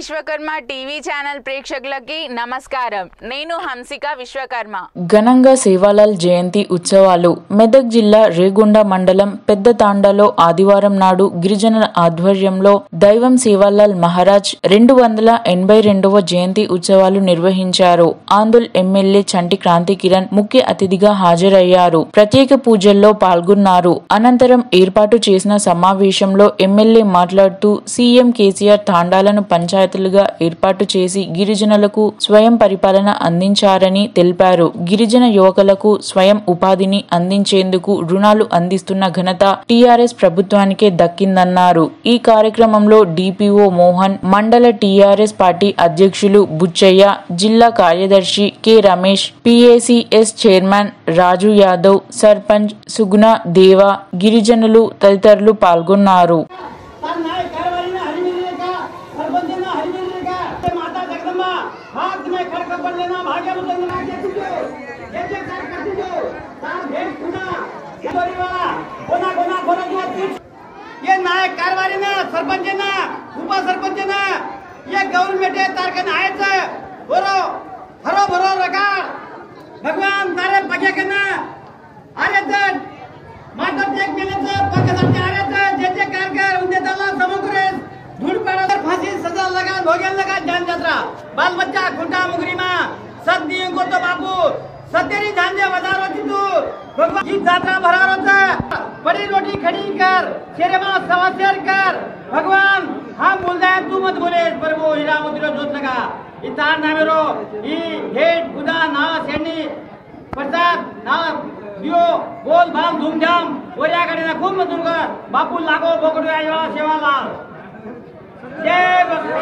Vishwakarma TV channel ప్రేక్షకులకి నమస్కారం నేను హంసిక విశ్వకర్మ ఘనంగా సేవాలాల్ జయంతి ఉత్సవాలు మెదక్ జిల్లా రేగొండ మండలం పెద్ద తాండాలో ఆదివారం నాడు గిరిజనుల ఆధ్వర్యంలో దైవం సేవాలాల్ మహారాజ్ రెండు వందల ఎనభై రెండవ జయంతి ఉత్సవాలు నిర్వహించారు ఆందోల్ ఎమ్మెల్యే చంటి క్రాంతి కిరణ్ ముఖ్య అతిథిగా హాజరయ్యారు ప్రత్యేక పూజల్లో పాల్గొన్నారు అనంతరం ఏర్పాటు చేసిన సమావేశంలో ఎమ్మెల్యే మాట్లాడుతూ సీఎం కేసీఆర్ తాండాలను పంచాయతీలుగా ఏర్పాటు చేసి గిరిజనులకు స్వయం పరిపాలన అందించారని తెలిపారు గిరిజన యువకులకు స్వయం ఉపాధిని అందించేందుకు రుణాలు అందిస్తున్న ఘనత టీఆర్ఎస్ ప్రభుత్వానికే దక్కిందన్నారు ఈ కార్యక్రమంలో డిపిఓ మోహన్ మండల టీఆర్ఎస్ పార్టీ అధ్యక్షులు బుచ్చయ్య జిల్లా కార్యదర్శి K Ramesh PACS chairman Raju Yadav sarpanch Suguna Deva గిరిజనులు తదితరులు పాల్గొన్నారు तर नाही कारभारीने हरिमिरले का सरपंचना हरिमिरले का ते माता जगदंबा हात में खड़क पडले ना भाग्य बुद्ध ना के तुझे ये जे कर करते जो तार भेट खुना परिवार कोना कोना कोना जो तू ये नायक कारभारी ना सरपंच ना उपा सरपंच ना ये गवर्नमेंट आहे तारखन आहेच बरो हरो भरो रका भगवान तारे पगे कना अरे तर मात्र एक महिन्याचं पगाराचे अरे तर जे जे कार कर उद्या त्याला समोर धूळ पाडा फांसी सजा लगा भोगेल लगा जान जात्रा बाल बच्चा खुंटा मुगरीमा सत दियो को तो बापू सतेरी झांजे वदारो तू भगवान की जात्रा भरारो बड़ी रोटी खड़ी कर शेरे माँ सवासेर कर भगवान हम बोल रहे तू मत बोले प्रभु हीरा मोतीरो जोत लगा इतार नामेरो ई हेड गुदा ना सेंडी प्रसाद ना दियो बोल बाम धूमधाम वऱ्या गाडीला खूप मजूर कर बापू लागो बोकडू आयो सेवालाल जय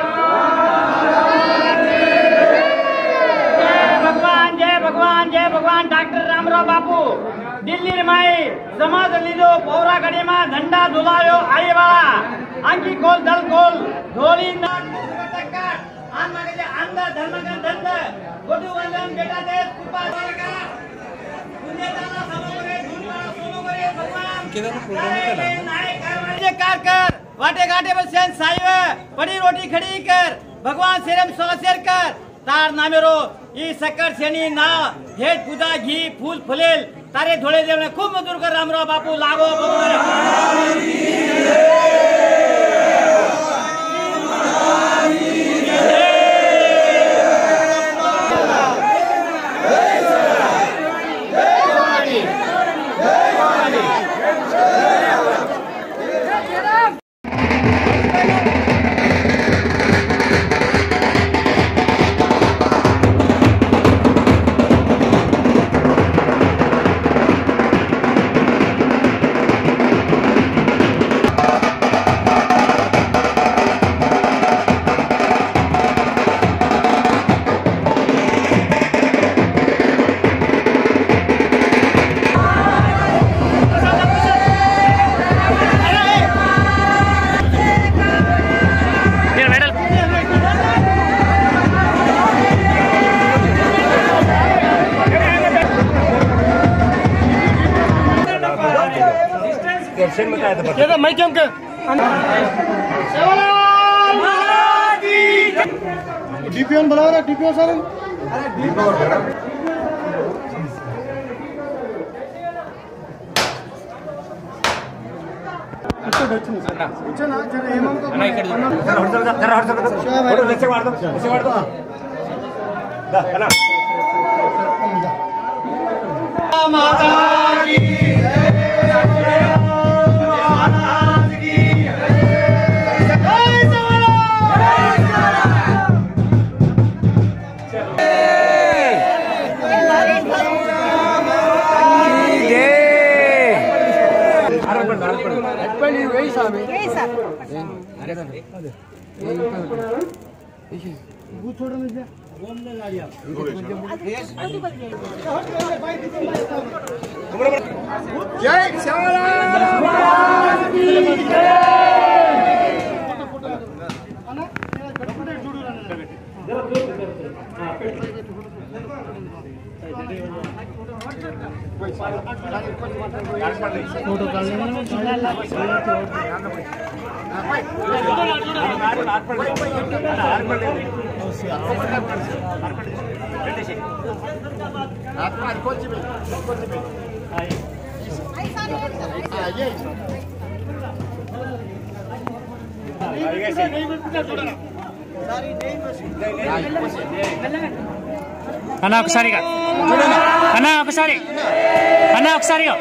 भगवान जय भगवान जय भगवान डॉक्टर रामराव बापू दिल्ली रे माई समाज લીધો પૌરા ગડીમાં ઝંડા ઝુલાયો આયે વાળા આંકી કોલ દલ કોલ ધોળી નાટ ટક્કર આન માગે જે આંધા ધર્મ का ધંધ ગોડુ વંદન બેટા દે કૃપા સરકાર तुझे दादा समोरे धुनवाळा सोनू करे भगवान नाय कार कर वाटे घाटे बसेन साईव पडी रोटी खडी कर भगवान सेरम सोसेर कर तार नामेरो ई सकट शेणी ना हेट पूजा घी फूल फुलेल तारे धोळे जेवण खूप मजूर कर रामराव बापू लागो बघू डीपीओ बुलाओ ना डीपीओ सर వచ్చానా జర ఫోటో అన్న ఒకసారిగా అన్న ఒకసారి అన్న ఒకసారిగా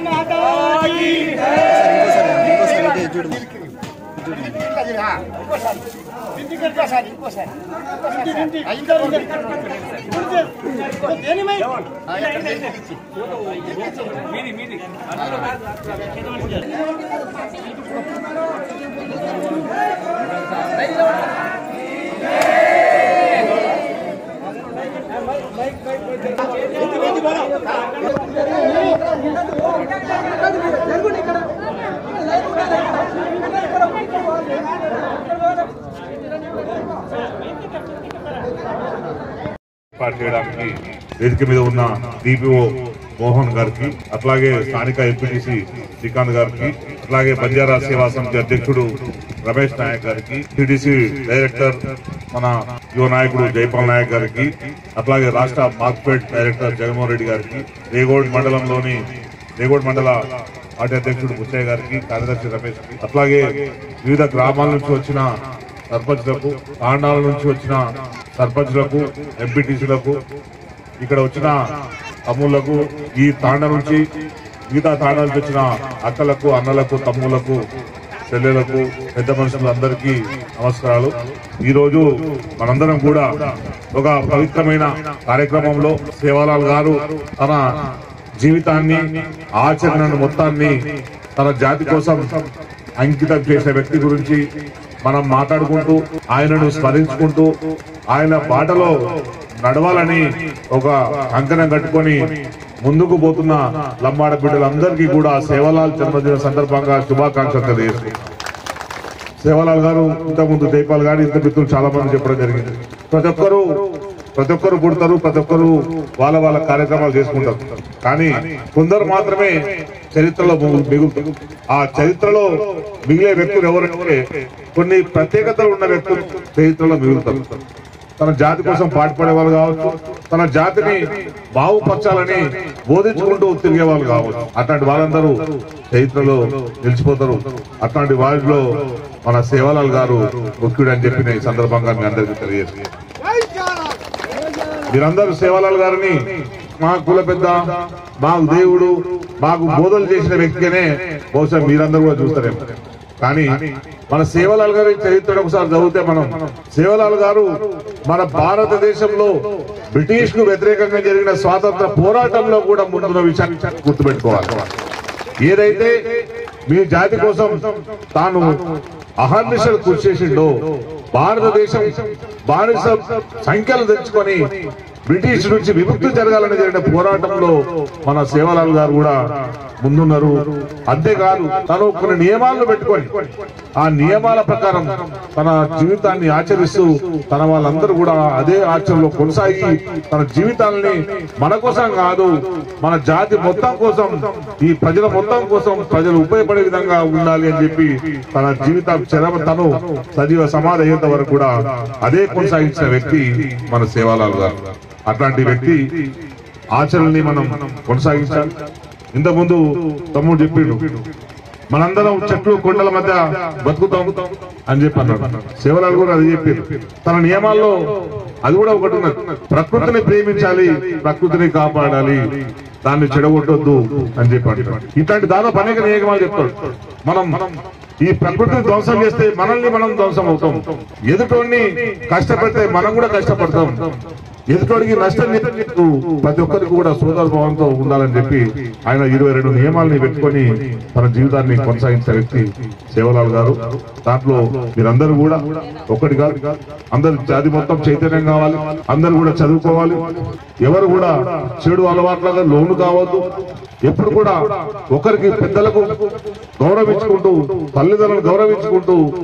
ఏర్పాటు చేయడానికి వేదిక మీద ఉన్న డిపిఓ మోహన్ గారికి అట్లాగే స్థానిక ఎంపీటీసీ శ్రీకాంత్ గారికి అట్లాగే బంజారా సేవా సమితి అధ్యక్షుడు రమేష్ నాయక్ గారికి టీడీసీ డైరెక్టర్ మన యువ నాయకుడు జైపాల్ నాయక్ గారికి అట్లాగే రాష్ట్ర మార్క్ఫెడ్ డైరెక్టర్ జగన్మోహన్ రెడ్డి గారికి రేగోడ్ మండలంలోని రేగోడ్ మండల పార్టీ అధ్యక్షుడు ముచ్చయ్య గారికి కార్యదర్శి రమేష్ కి, అట్లాగే వివిధ గ్రామాల నుంచి వచ్చిన సర్పంచ్లకు తాండాల నుంచి వచ్చిన సర్పంచ్లకు ఎంపీటీసీలకు ఇక్కడ వచ్చిన తమ్ముళ్లకు ఈ తాండ నుంచి మిగతా తాండా నుంచి వచ్చిన అక్కలకు అన్నలకు తమ్ముళ్లకు చెల్లెలకు పెద్ద మనుషులందరికీ నమస్కారాలు ఈ రోజు మనందరం కూడా ఒక పవిత్రమైన కార్యక్రమంలో సేవాలాల్ గారు తన జీవితాన్ని ఆచరణను మొత్తాన్ని తన జాతి కోసం అంకితం చేసిన వ్యక్తి గురించి మనం మాట్లాడుకుంటూ ఆయనను స్మరించుకుంటూ ఆయన బాటలో నడవాలని ఒక కంకణం కట్టుకొని ముందుకు పోతున్న లంబాడ బిడ్డలందరికీ కూడా సేవలాల్ జన్మదిన సందర్భంగా శుభాకాంక్షలు తెలియజేస్తున్నాం సేవలాల్ గారు ఇంతకుముందు జైపాల్ గారు ఇంత మిత్రులు చాలా మంది చెప్పడం జరిగింది ప్రతి ఒక్కరు ప్రతి ఒక్కరు పుడతారు ప్రతి ఒక్కరు వాళ్ళ వాళ్ళ కార్యక్రమాలు చేసుకుంటారు కానీ కొందరు మాత్రమే చరిత్రలో మిగు- మిగులుతారు ఆ చరిత్రలో మిగిలే వ్యక్తులు ఎవరంటే కొన్ని ప్రత్యేకతలు ఉన్న వ్యక్తులు చరిత్రలో మిగులుతారు తన జాతి కోసం పాటుపడే వాళ్ళు కావచ్చు తన జాతిని బాగుపరచాలని బోధించుకుంటూ తిరిగే వాళ్ళు కావచ్చు అట్లాంటి వాళ్ళందరూ చరిత్రలో నిలిచిపోతారు అట్లాంటి వారిలో మన సేవలాల్ గారు ముఖ్యుడు అని చెప్పిన ఈ సందర్భంగా మీ అందరికీ తెలియజేస్తుంది మీరందరూ సేవలాల్ గారిని మా కుల పెద్ద మాకు దేవుడు మాకు బోధలు చేసిన వ్యక్తిగానే బహుశా మీరందరూ కూడా చూస్తారేమో కానీ మన సేవలాల్ గారి చరిత్ర ఒకసారి చదివితే మనం సేవలాల్ గారు మన భారతదేశంలో బ్రిటిష్ కు వ్యతిరేకంగా జరిగిన స్వాతంత్ర పోరాటంలో కూడా ముందున్న విషయాన్ని గుర్తుపెట్టుకోవాలి ఏదైతే మీ జాతి కోసం తాను అహర్నిశలు కృషి చేసిండో భారతదేశం బానిస సంఖ్యలు తెచ్చుకొని బ్రిటిష్ నుంచి విముక్తి జరగాలని జరిగిన పోరాటంలో మన సేవలాల్ గారు కూడా ముందున్నారు అంతేకాదు తను కొన్ని నియమాలను పెట్టుకొని ఆ నియమాల ప్రకారం తన జీవితాన్ని ఆచరిస్తూ తన వాళ్ళందరూ కూడా అదే ఆచరణలో కొనసాగి తన జీవితాన్ని మన కోసం కాదు మన జాతి మొత్తం కోసం ఈ ప్రజల మొత్తం కోసం ప్రజలు ఉపయోగపడే విధంగా ఉండాలి అని చెప్పి తన జీవిత చరమ తను సజీవ సమాధి అయ్యేంత వరకు కూడా అదే కొనసాగించిన వ్యక్తి మన సేవాలాల్ గారు అట్లాంటి వ్యక్తి ఆచరణని మనం కొనసాగించాలి ఇంతకుముందు తమ్ముడు చెప్పిండు మనందరం చెట్లు కొండల మధ్య బతుకుతాం అని చెప్పి అన్నాడు శివలాల్ కూడా అది చెప్పారు తన నియమాల్లో అది కూడా ఒకటి ఉన్నది ప్రకృతిని ప్రేమించాలి ప్రకృతిని కాపాడాలి దాన్ని చెడగొట్టొద్దు అని చెప్పి అంటాడు ఇట్లాంటి దాదాపు అనేక నియమాలు చెప్తాడు మనం ఈ ప్రకృతిని ధ్వంసం చేస్తే మనల్ని మనం ధ్వంసం అవుతాం ఎదుటోడిని కష్టపెడితే మనం కూడా కష్టపడతాం ఎదుటోడికి నష్టం చేస్తూ ప్రతి ఒక్కరికి కూడా సోదర భావంతో ఉండాలని చెప్పి ఆయన ఇరవై రెండు నియమాలని పెట్టుకొని తన జీవితాన్ని కొనసాగించిన వ్యక్తి సేవలాల్ గారు దాంట్లో మీరందరూ కూడా ఒక్కటి కాదు అందరు జాతి మొత్తం చైతన్యం కావాలి అందరూ కూడా చదువుకోవాలి ఎవరు కూడా చెడు అలవాట్లుగా లోను కావద్దు ఎప్పుడు కూడా ఒకరికి పెద్దలకు గౌరవించుకుంటూ తల్లిదండ్రులను గౌరవించుకుంటూ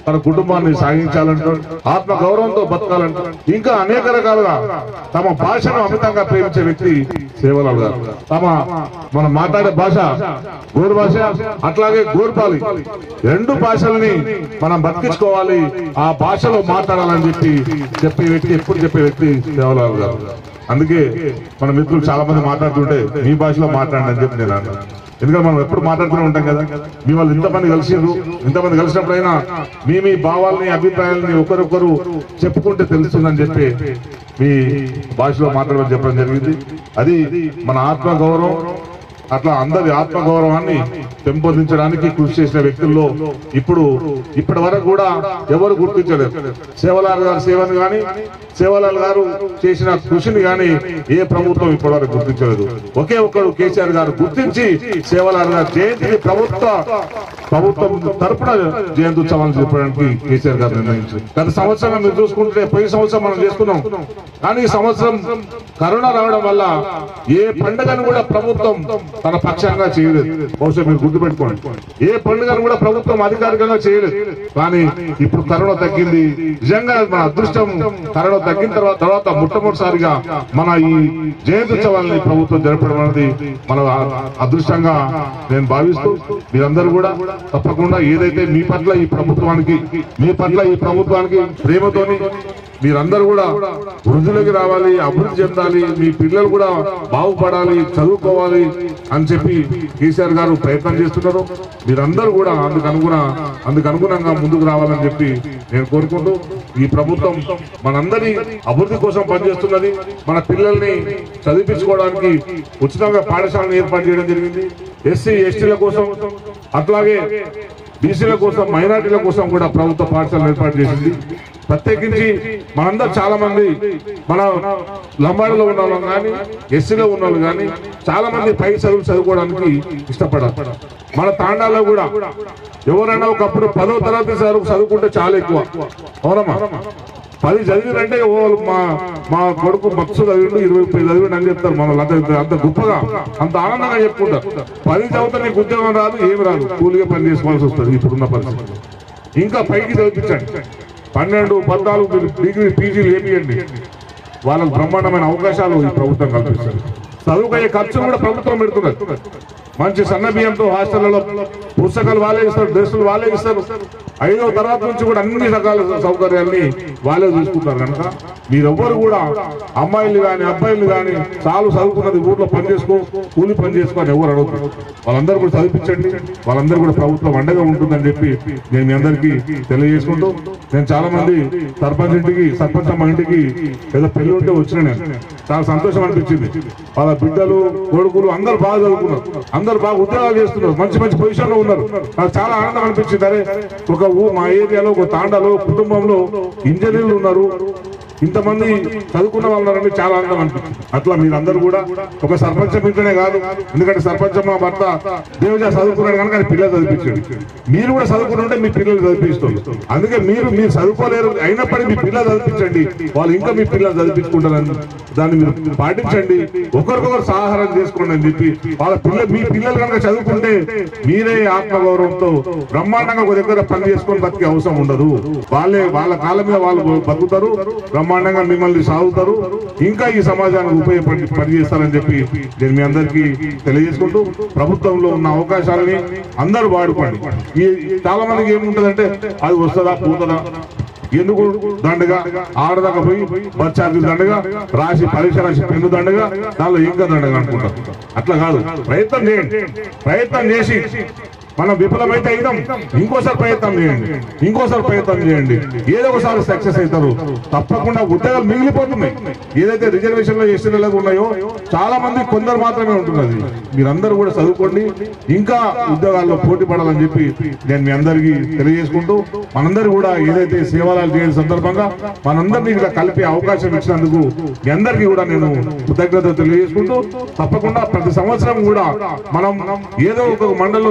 తన కుటుంబాన్ని సాగించాలంటాడు ఆత్మ గౌరవంతో బతకాలంటాడు ఇంకా అనేక రకాలుగా తమ భాషను అమితంగా ప్రేమించే వ్యక్తి సేవలాల్ గారు తమ మనం మాట్లాడే భాష గోరు భాష అట్లాగే గోర్పాలి రెండు భాషల్ని మనం బతికించుకోవాలి ఆ భాషలో మాట్లాడాలని చెప్పి చెప్పే వ్యక్తి ఎప్పుడు చెప్పే వ్యక్తి సేవలాల్ గారు అందుకే మన మిత్రులు చాలా మంది మాట్లాడుతుంటే మీ భాషలో మాట్లాడండి అని చెప్పి నేను అన్నాను ఎందుకంటే మనం ఎప్పుడు మాట్లాడుతూనే ఉంటాం కదా మీ వాళ్ళు ఇంతమంది కలిసిర్రు ఇంతమంది కలిసినప్పుడైనా మీ మీ భావాల్ని అభిప్రాయాలని ఒకరొకరు చెప్పుకుంటే తెలుస్తుందని చెప్పి మీ భాషలో మాట్లాడమని చెప్పడం జరిగింది అది మన ఆత్మ గౌరవం అట్లా అందరి ఆత్మ గౌరవాన్ని పెంపొందించడానికి కృషి చేసిన వ్యక్తుల్లో ఇప్పుడు ఇప్పటి వరకు కూడా ఎవరు గుర్తించలేదు సేవలాల్ గారి సేవను గాని సేవలాల్ గారు చేసిన కృషిని గాని ఏ ప్రభుత్వం ఇప్పటి వరకు గుర్తించలేదు ఒకే ఒక్కడు కేసీఆర్ గారు గుర్తించి సేవలాల్ గారి జయంతిని ప్రభుత్వ ప్రభుత్వం తరపున జయంతి ఉత్సవాలు చెప్పడానికి కేసీఆర్ గారు నిర్ణయించారు గత సంవత్సరం మీరు చూసుకుంటే పోయిన సంవత్సరం మనం చేసుకున్నాం కానీ ఈ సంవత్సరం కరోనా రావడం వల్ల ఏ పండుగను కూడా ప్రభుత్వం తన పక్షంగా చేయలేదు బహుశా మీరు గుర్తుపెట్టుకోండి ఏ పండుగను కూడా ప్రభుత్వం అధికారికంగా చేయలేదు కానీ ఇప్పుడు కరోనా తగ్గింది నిజంగా మన అదృష్టం కరోనా తగ్గిన తర్వాత తర్వాత మొట్టమొదటిసారిగా మన ఈ జయంతి ఉత్సవాలని ప్రభుత్వం జరపడం అనేది మన అదృష్టంగా నేను భావిస్తూ మీరందరూ కూడా తప్పకుండా ఏదైతే మీ పట్ల ఈ ప్రభుత్వానికి మీ పట్ల ఈ ప్రభుత్వానికి ప్రేమతోని మీరందరూ కూడా వృద్ధులకి రావాలి అభివృద్ధి చెందాలి మీ పిల్లలు కూడా బాగుపడాలి చదువుకోవాలి అని చెప్పి కేసీఆర్ గారు ప్రయత్నం చేస్తున్నారు మీరందరూ కూడా అందుకు అనుగుణ అందుకు అనుగుణంగా ముందుకు రావాలని చెప్పి నేను కోరుకుంటూ ఈ ప్రభుత్వం మనందరి అభివృద్ధి కోసం పనిచేస్తున్నది మన పిల్లల్ని చదివించుకోవడానికి ఉచితంగా పాఠశాలను ఏర్పాటు చేయడం జరిగింది ఎస్సీ ఎస్టీల కోసం అట్లాగే బీసీల కోసం మైనార్టీల కోసం కూడా ప్రభుత్వ పాఠశాలను ఏర్పాటు చేసింది ప్రత్యేకించి మనందరూ చాలా మంది మన లంబాడిలో ఉన్న వాళ్ళం కానీ ఎస్సీలో ఉన్న వాళ్ళు కానీ చాలా మంది పై చదువులు చదువుకోవడానికి ఇష్టపడారు మన తాండాల్లో కూడా ఎవరైనా ఒకప్పుడు పదో తరగతి చదువు చదువుకుంటే చాలా ఎక్కువ అవునమ్మా పది చదివినంటే ఓ మా మా కొడుకు మత్సు చదివిండు ఇరవై ముప్పై చదివిండు అని చెప్తారు మన అంత అంత గొప్పగా అంత ఆనందంగా చెప్పుకుంటారు పది చదివితే నీకు ఉద్యోగం రాదు ఏమి రాదు కూలిగా పని చేసుకోవాల్సి వస్తుంది ఇప్పుడున్న పరిస్థితి ఇంకా పైకి చదివించండి పన్నెండు పద్నాలుగు మీరు డిగ్రీ పీజీలు ఏమియండి వాళ్ళకు బ్రహ్మాండమైన అవకాశాలు ఈ ప్రభుత్వం కల్పిస్తుంది చదువుకయ్యే ఖర్చులు కూడా ప్రభుత్వం పెడుతున్నది మంచి సన్న బియ్యంతో హాస్టళ్లలో పుస్తకాలు వాళ్ళే ఇస్తారు డ్రెస్సులు వాళ్ళే ఇస్తారు ఐదో తరగతి నుంచి కూడా అన్ని రకాల సౌకర్యాల్ని వాళ్ళే చూసుకుంటారు కనుక మీరెవ్వరు కూడా అమ్మాయిలు కానీ అబ్బాయిలు కానీ చాలు చదువుకున్నది ఊర్లో పని చేసుకో కూలి పని చేసుకో అని ఎవరు అడుగుతారు వాళ్ళందరూ కూడా చదివించండి వాళ్ళందరూ కూడా ప్రభుత్వం అండగా ఉంటుందని చెప్పి నేను మీ అందరికీ తెలియజేసుకుంటూ నేను చాలా మంది సర్పంచ్ ఇంటికి సర్పంచ్ అమ్మ ఇంటికి ఏదో పెళ్లి ఉంటే వచ్చిన నేను చాలా సంతోషం అనిపించింది వాళ్ళ బిడ్డలు కొడుకులు అందరు బాగా చదువుకున్నారు అందరు బాగా ఉద్యోగాలు చేస్తున్నారు మంచి మంచి పొజిషన్ లో ఉన్నారు నాకు చాలా ఆనందం అనిపించింది అరే ఒక ఊ మా ఏరియాలో ఒక తాండాలో కుటుంబంలో ఇంజనీర్లు ఉన్నారు ఇంతమంది చదువుకున్న వాళ్ళు ఉన్నారని చాలా ఆనందం అనిపించింది అట్లా మీరందరూ కూడా ఒక సర్పంచ్ ఇంట్లోనే కాదు ఎందుకంటే సర్పంచ్ మా భర్త దేవజా చదువుకున్నాడు కనుక ఆయన పిల్లలు చదివించాడు మీరు కూడా చదువుకుని ఉంటే మీ పిల్లలు చదివిస్తారు అందుకే మీరు మీరు చదువుకోలేరు అయినప్పటికీ మీ పిల్లలు చదివించండి వాళ్ళు ఇంకా మీ పిల్లలు చదివించుకుంటారని దాన్ని మీరు పాటించండి ఒకరికొకరు సహారం చేసుకోండి అని చెప్పి వాళ్ళ పిల్ల మీ పిల్లలు కనుక చదువుకుంటే మీరే ఆత్మగౌరవంతో బ్రహ్మాండంగా ఒక దగ్గర పని చేసుకొని బతికే అవసరం ఉండదు వాళ్ళే వాళ్ళ కాళ్ళ మీద వాళ్ళు బతుకుతారు బ్రహ్మాండంగా మిమ్మల్ని సాగుతారు ఇంకా ఈ సమాజానికి ఉపయోగపడి పనిచేస్తారని చెప్పి నేను మీ అందరికీ తెలియజేసుకుంటూ ప్రభుత్వంలో ఉన్న అవకాశాలని అందరూ వాడుకోండి ఈ చాలా మందికి ఏముంటదంటే అది వస్తుందా పోతుందా ఎందుకు దండగా ఆడదాకా పోయి బస్ ఛార్జీలు దండగా రాసి పరీక్ష రాసి పెన్ను దండగా దానిలో ఇంకా దండగా అనుకుంటారు అట్లా కాదు ప్రయత్నం చేయండి ప్రయత్నం చేసి మనం విఫలమైతే అయినాం ఇంకోసారి ప్రయత్నం చేయండి ఇంకోసారి ప్రయత్నం చేయండి ఏదో ఒకసారి సక్సెస్ అవుతారు తప్పకుండా ఉద్యోగాలు మిగిలిపోతున్నాయి ఏదైతే రిజర్వేషన్ లో ఎస్టీలకు ఉన్నాయో చాలా మంది కొందరు మాత్రమే ఉంటున్నది మీరందరూ కూడా చదువుకోండి ఇంకా ఉద్యోగాల్లో పోటీ పడాలని చెప్పి నేను మీ అందరికీ తెలియజేసుకుంటూ మనందరూ కూడా ఏదైతే సేవలాలు చేయని సందర్భంగా మనందరినీ ఇక్కడ కలిపే అవకాశం ఇచ్చినందుకు మీ అందరికీ కూడా నేను కృతజ్ఞత తెలియజేసుకుంటూ తప్పకుండా ప్రతి సంవత్సరం కూడా మనం ఏదో ఒక మండలంలో చేసుకోవాలని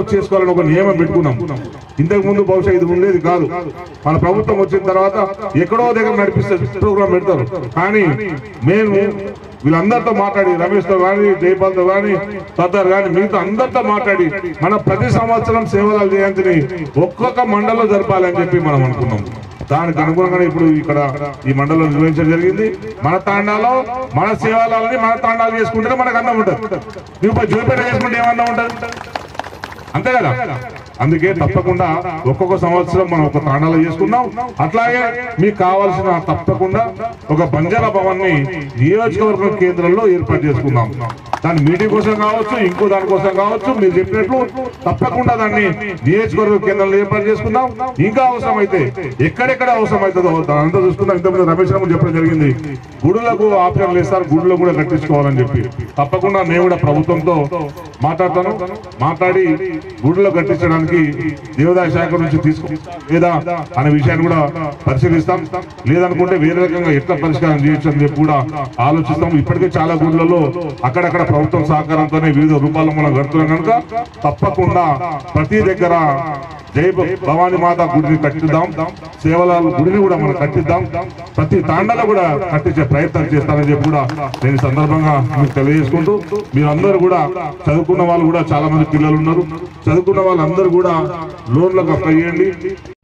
చేసుకోవాలని ఒక నియమం పెట్టుకున్నాం ఇంతకు ముందు బహుశా ఇది ఉండేది కాదు మన ప్రభుత్వం వచ్చిన తర్వాత ఎక్కడో దగ్గర నడిపిస్తే ప్రోగ్రామ్ పెడతారు కానీ మేము వీళ్ళందరితో మాట్లాడి రమేష్ తో కానీ జైపాల్ తో కానీ సర్దార్ కానీ మిగతా అందరితో మాట్లాడి మన ప్రతి సంవత్సరం సేవల జయంతిని ఒక్కొక్క మండలంలో జరపాలని చెప్పి మనం అనుకున్నాం దానికి అనుగుణంగానే ఇప్పుడు ఇక్కడ ఈ మండలం నిర్వహించడం జరిగింది మన తాండాలో మన సేవలని మన తాండాలు చేసుకుంటేనే మనకు అన్నం ఉంటుంది నువ్వు పోయి జోపేట చేసుకుంటే ఏమన్నా ఉంటుంది అంతే కదా అందుకే తప్పకుండా ఒక్కొక్క సంవత్సరం మనం ఒక తాండాలు చేసుకున్నాం అట్లాగే మీకు కావాల్సిన తప్పకుండా ఒక బంజారా భవన్ ని నియోజకవర్గం కేంద్రంలో ఏర్పాటు చేసుకుందాం దాని మీటింగ్ కోసం కావచ్చు ఇంకో దాని కోసం కావచ్చు మీరు చెప్పినట్లు తప్పకుండా దాన్ని నియోజకవర్గ కేంద్రంలో ఏర్పాటు చేసుకుందాం ఇంకా అవసరం అయితే ఎక్కడెక్కడ అవసరం అవుతుందో అంతా చూసుకుందాం ఇంతకుముందు రమేష్ రాము చెప్పడం జరిగింది గుడులకు ఆప్షన్లు ఇస్తారు గుడులో కూడా కట్టించుకోవాలని చెప్పి తప్పకుండా నేను కూడా ప్రభుత్వంతో మాట్లాడతాను మాట్లాడి గుడిలో కట్టించడానికి దేవదాయ శాఖ నుంచి తీసుకు లేదా అనే విషయాన్ని కూడా పరిశీలిస్తాం లేదనుకుంటే వేరే రకంగా ఎట్లా పరిష్కారం చేయొచ్చు అని చెప్పి కూడా ఆలోచిస్తాం ఇప్పటికే చాలా గుడులలో అక్కడక్కడ ప్రభుత్వం సహకారంతోనే వివిధ రూపాల్లో మనం కడుతున్నాం కనుక తప్పకుండా ప్రతి దగ్గర జై భ- భవానీ మాత గుడిని కట్టిద్దాం సేవల గుడిని కూడా మనం కట్టిద్దాం ప్రతి తాండలో కూడా కట్టించే ప్రయత్నం చేస్తానని చెప్పి కూడా నేను ఈ సందర్భంగా మీకు తెలియజేసుకుంటూ మీరందరూ కూడా చదువుకున్న వాళ్ళు కూడా చాలా మంది పిల్లలు ఉన్నారు చదువుకున్న వాళ్ళందరూ కూడా లోన్లకు అప్లై చేయండి